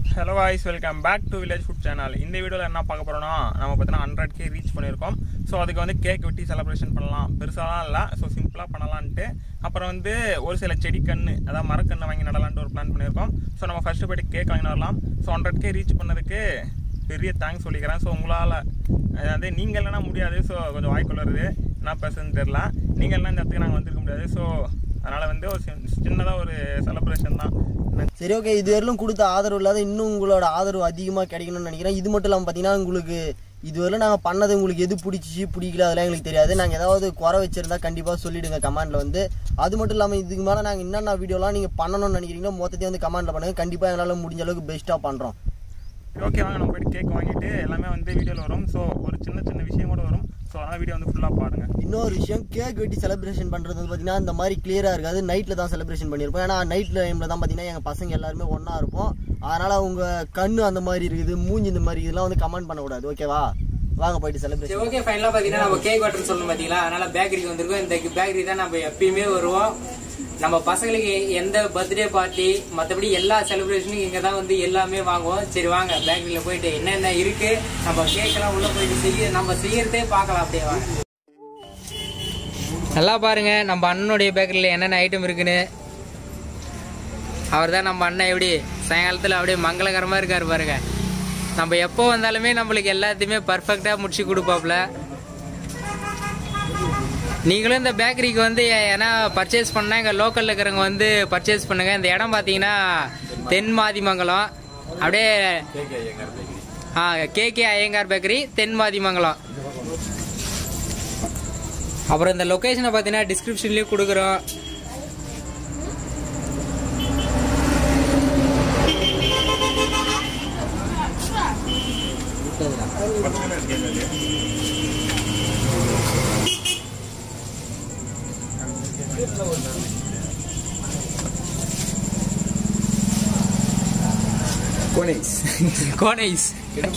Hello guys welcome back to village food channel இந்த வீடியோவில் என்ன பார்க்க போகிறோம்னா நம்ம பார்த்தீங்கன்னா ஹண்ட்ரட் கே ரீச் பண்ணியிருக்கோம் ஸோ அதுக்கு வந்து கேக் வெட்டி செலிப்ரேஷன் பண்ணலாம் பெருசாலாம் இல்லை ஸோ சிம்பிளாக பண்ணலான்ட்டு அப்புறம் வந்து ஒரு சில செடி கன்று அதாவது மரக்கன்று வாங்கி நடலான்ட்டு ஒரு பிளான் பண்ணியிருக்கோம் ஸோ நம்ம ஃபஸ்ட்டு போய்ட்டு கேக் வாங்கி வரலாம் ஸோ ஹண்ட்ரட் கே ரீச் பண்ணதுக்கு பெரிய தேங்க்ஸ் சொல்லிக்கிறேன் ஸோ உங்களால் அதாவது நீங்கள் இல்லைனா முடியாது ஸோ கொஞ்சம் வாய்க்குள்ள வருது என்ன பேசுன்னு தெரில நீங்கள் இல்லைனா இந்த இடத்துக்கு நாங்கள் வந்திருக்க முடியாது ஸோ அதனால் வந்து ஒரு சின்னதாக ஒரு செலிப்ரேஷன் தான் சரி ஓகே இது வரையிலும் கொடுத்த ஆதரவு இல்லாத இன்னும் உங்களோட ஆதரவு அதிகமாக கிடைக்கணும்னு நினைக்கிறேன் இது மட்டும் இல்லாமல் பார்த்தீங்கன்னா உங்களுக்கு இதுவரையிலும் நாங்கள் பண்ணது உங்களுக்கு எது பிடிச்சிச்சு பிடிக்கல அதெல்லாம் எங்களுக்கு தெரியாது நாங்கள் ஏதாவது குறை வச்சிருந்தா கண்டிப்பாக சொல்லிடுங்க கமெண்ட்ல வந்து அது மட்டும் இல்லாமல் இதுக்கு மேலே நாங்கள் என்னென்ன வீடியோலாம் நீங்கள் பண்ணணும்னு நினைக்கிறீங்களோ மொத்தத்தையும் வந்து கமெண்ட்ல பண்ணுங்க கண்டிப்பாக எங்களால் முடிஞ்ச அளவுக்கு பெஸ்ட்டாக பண்ணுறோம் ஓகே வாங்க நம்ம போயிட்டு கேக் வாங்கிட்டு எல்லாமே வந்து வீடியோவில் வரும் ஸோ ஒரு சின்ன சின்ன விஷயம் கூட வரும் ஸோ அதனால் வீடியோ வந்து ஃபுல்லாக பாருங்க இன்னொரு விஷயம் கேக் வெட்டி செலிப்ரேஷன் பண்ணுறது வந்து பார்த்தீங்கன்னா இந்த மாதிரி கிளியராக இருக்காது நைட்டில் தான் செலிப்ரேஷன் பண்ணியிருப்போம் ஏன்னா நைட் டைமில் தான் பார்த்தீங்கன்னா எங்கள் பசங்க எல்லாருமே ஒன்றா இருப்போம் அதனால் அவங்க கண்ணு அந்த மாதிரி இருக்குது மூஞ்சி இந்த மாதிரி இதெல்லாம் வந்து கமெண்ட் பண்ணக்கூடாது ஓகேவா வாங்க போயிட்டு செலிப்ரேஷன் சரி ஓகே ஃபைனலா பாத்தீங்கன்னா நம்ம கேக் வெட்டர் சொல்லணும் பாத்தீங்களா அதனால பேக்கரிக்கு வந்திருக்கோம் இந்த பேக்கரி தான் நம்ம எப்பயுமே வருவோம் நம்ம பசங்களுக்கு எந்த பர்த்டே பார்ட்டி மத்தபடி எல்லா செலிப்ரேஷனும் இங்க தான் வந்து எல்லாமே வாங்குவோம் சரி வாங்க பேக்கரியில போயிட்டு என்னென்ன இருக்கு நம்ம கேக் எல்லாம் உள்ள போயிட்டு செய்ய நம்ம செய்யறதே பார்க்கலாம் அப்படியே வாங்க நல்லா பாருங்க நம்ம அண்ணனுடைய பேக்கரியில் என்னென்ன ஐட்டம் இருக்குன்னு அவர் தான் நம்ம அண்ணன் எப்படி சாயங்காலத்தில் அப்படியே மங்களகரமாக இருக்காரு பாருங்க நம்ம எப்போ வந்தாலுமே நம்மளுக்கு எல்லாத்தையுமே பர்ஃபெக்டாக முடிச்சு கொடுப்பாப்புல நீங்களும் இந்த பேக்கரிக்கு வந்து ஏன்னா பர்ச்சேஸ் பண்ணால் எங்கள் லோக்கலில் இருக்கிறவங்க வந்து பர்ச்சேஸ் பண்ணுங்கள் இந்த இடம் பார்த்தீங்கன்னா தென் மாதிமங்கலம் அப்படியே ஆ கேகே ஐயங்கார் பேக்கரி தென் மாதிமங்கலம் அப்புறம் இந்த லொக்கேஷனை பார்த்தீங்கன்னா டிஸ்கிரிப்ஷன்லேயும் கொடுக்குறோம் கோனைஸ்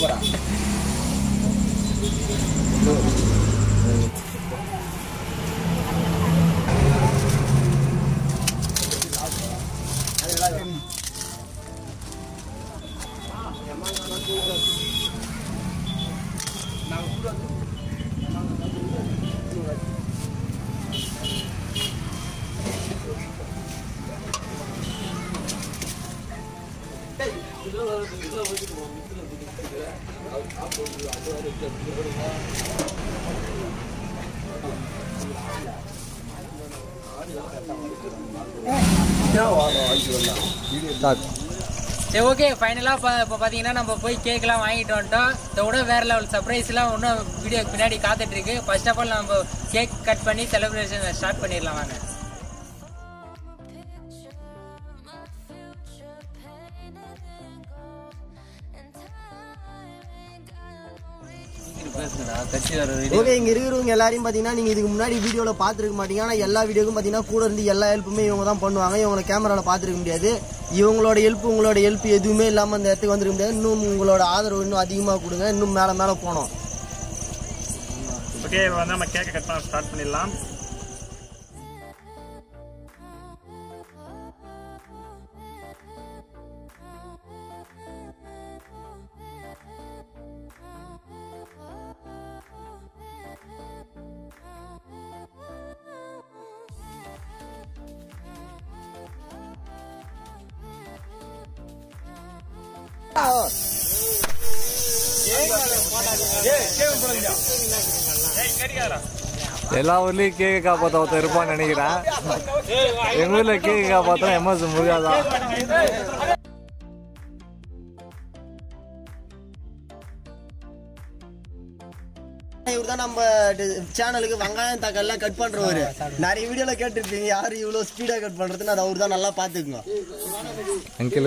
சரி ஓகே ஃபைனலாக இப்போ இப்போ பார்த்தீங்கன்னா நம்ம போய் கேக்லாம் வாங்கிட்டு வந்துட்டோம் இதோட வேற லெவல் சர்ப்ரைஸ்லாம் இன்னும் வீடியோக்கு பின்னாடி காத்துட்டு இருக்கு ஃபர்ஸ்ட் ஆஃப் ஆல் நம்ம கேக் கட் பண்ணி செலிப்ரேஷன் ஸ்டார்ட் பண்ணிடலாம் வாங்க ஓகே இங்க இருக்கிறவங்க எல்லாரையும் பாத்தீங்கன்னா நீங்க இதுக்கு முன்னாடி வீடியோல பாத்துருக்க மாட்டீங்க ஆனா எல்லா வீடியோக்கும் பாத்தீங்கன்னா கூட இருந்து எல்லா ஹெல்ப்புமே இவங்க தான் பண்ணுவாங்க இவங்களை கேமரால பாத்துருக்க முடியாது இவங்களோட ஹெல்ப் உங்களோட ஹெல்ப் எதுவுமே இல்லாம அந்த இடத்துக்கு வந்துருக்க முடியாது இன்னும் உங்களோட ஆதரவு இன்னும் அதிகமா கொடுங்க இன்னும் மேல மேல போனோம் ஓகே இப்போ வந்து நம்ம கேக்கை கட் பண்ண ஸ்டார்ட் பண்ணிடலாம் எல்லா ஊர்லயும் கேக்கு காப்பாத்த ஒருத்தன் இருப்பான்னு நினைக்கிறேன் எங்க ஊர்ல கேக்கு காப்பாத்தினா எம்எஸ் முருகா தான் இவர் தான் நம்ம சேனலுக்கு வெங்காயம் தக்காளி எல்லாம் கட் பண்றவரு நிறைய வீடியோல கேட்டுருப்பீங்க யாரு இவ்வளவு ஸ்பீடா கட் பண்றதுன்னு அது அவர் தான் நல்லா பாத்துக்குங்க uncle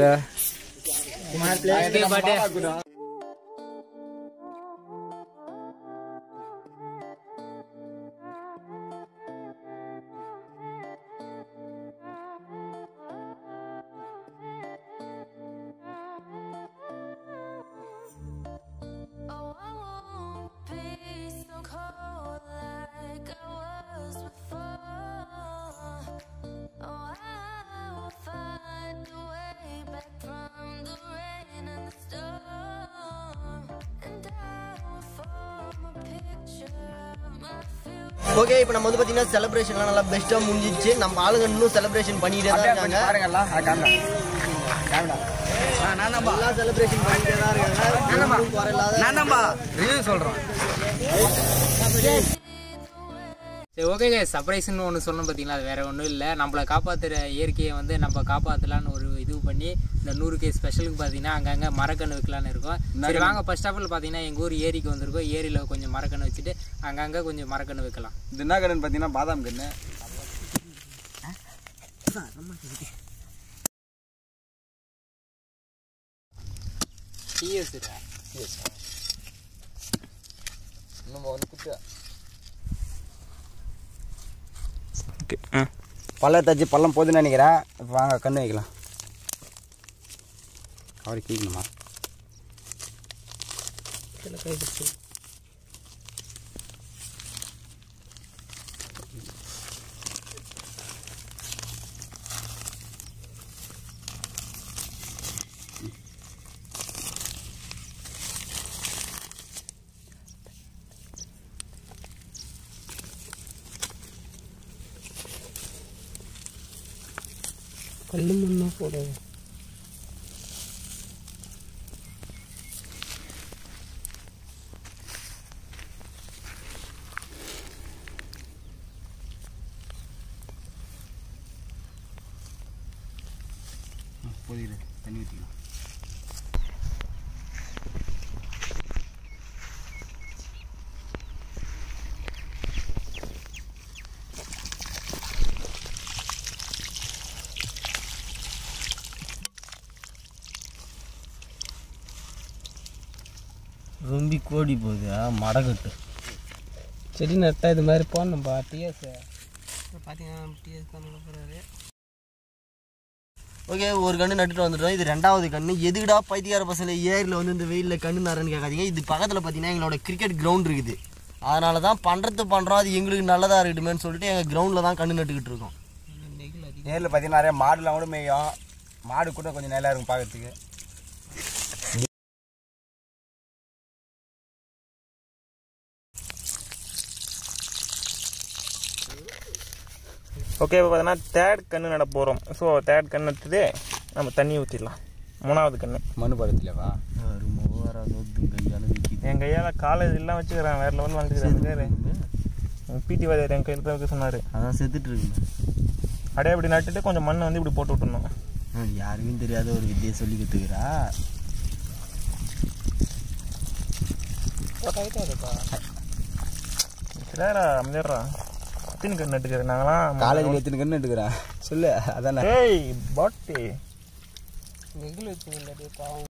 Oh, I won't be so cold like I was before. Oh, I will find a way back from the rain and okay இப்போ நம்ம வந்து பார்த்தீங்கன்னா செலிப்ரேஷன்லாம் நல்லா பெஸ்ட்டாக முடிஞ்சிச்சு நம்ம ஆளுங்க இன்னும் செலிப்ரேஷன் பண்ணிட்டே தான் இருக்காங்க எல்லாம் செலிப்ரேஷன் பண்ணிட்டே தான் இருக்காங்க ஒண்ணும் குறை இல்லாத சரி ஓகே சர்ப்ரைஸ்னு ஒன்று சொன்னோம் பார்த்தீங்களா அது வேற ஒன்றும் இல்லை நம்மளை காப்பாற்றுற இயற்கையை வந்து நம்ம காப்பாற்றலான்னு ஒரு இது பண்ணி இந்த நூறு கே ஸ்பெஷலுக்கு பார்த்தீங்கன்னா அங்கங்கே மரக்கன்று வைக்கலான்னு இருக்கோம் சரி வாங்க ஃபர்ஸ்ட் ஆஃப் ஆல் பார்த்தீங்கன்னா எங்கள் ஊர் ஏரிக்கு வந்திருக்கோம் ஏரியில் கொஞ்சம் மரக்கன்று வச்சுட்டு அங்கங்கே கொஞ்சம் மரக்கன்று வைக்கலாம் இது என்ன கடன் பார்த்தீங்கன்னா பாதாம் கன்று டிஎஸ் ஓகே ஆ பள்ளம் தச்சு பள்ளம் போதுன்னு நினைக்கிறேன் இப்போ வாங்க கண்ணு வைக்கலாம் அவரை கீக்கணுமா போதிக்குது தண்ணி ஊற்றிக்கலாம் ரொம்ப கோடி போகுது மடக்கட்டு செடி நட்டா இது மாதிரி போடணும்பா டிஎஸ் பார்த்தீங்கன்னா டிஎஸ் தான் போகிறாரு ஓகே ஒரு கன்று நட்டுட்டு வந்துட்டோம் இது ரெண்டாவது கன்று எதுக்குடா பைத்தியார பசங்க ஏரியில் வந்து இந்த வெயிலில் கண்ணு நரன்னு கேட்காதீங்க இது பக்கத்தில் பார்த்தீங்கன்னா எங்களோட கிரிக்கெட் கிரவுண்ட் இருக்குது அதனால தான் பண்ணுறது பண்ணுறோம் அது எங்களுக்கு நல்லதாக இருக்கட்டுமேன்னு சொல்லிட்டு எங்கள் கிரவுண்டில் தான் கண்ணு நட்டுக்கிட்டு இருக்கோம் நேரில் பார்த்தீங்கன்னா நிறைய மாடுலாம் கூட மேயும் மாடு கூட கொஞ்சம் நல்லா இருக்கும் பார்க்கறதுக்கு ஓகே இப்போ பார்த்தீங்கன்னா தேர்ட் கன்று நட போகிறோம் ஸோ தேர்ட் கன்று நட்டுட்டு நம்ம தண்ணி ஊற்றிடலாம் மூணாவது கன்று மண்ணு படத்துலவா என் கையால் காலேஜ் எல்லாம் வச்சுக்கிறேன் வேறு லெவல் வந்துக்கிறேன் பிடி வாதியார் என் கையில் தான் வைக்க சொன்னார் அதான் செத்துட்டு இருக்குங்க அப்படியே இப்படி நட்டுட்டு கொஞ்சம் மண்ணை வந்து இப்படி போட்டு விட்டுணும் அது யாருக்கும் தெரியாத ஒரு வித்தியை சொல்லி கற்றுக்கிறா சரிடா அமைதிடுறா எத்தனை கன்று நட்டுக்கிறேன் நாங்களாம் காலேஜில் எத்தனை கன்று எடுக்கிறேன் சொல்லு அதானே ஏய் பாட்டி நெகிழ் வச்சு பாவம்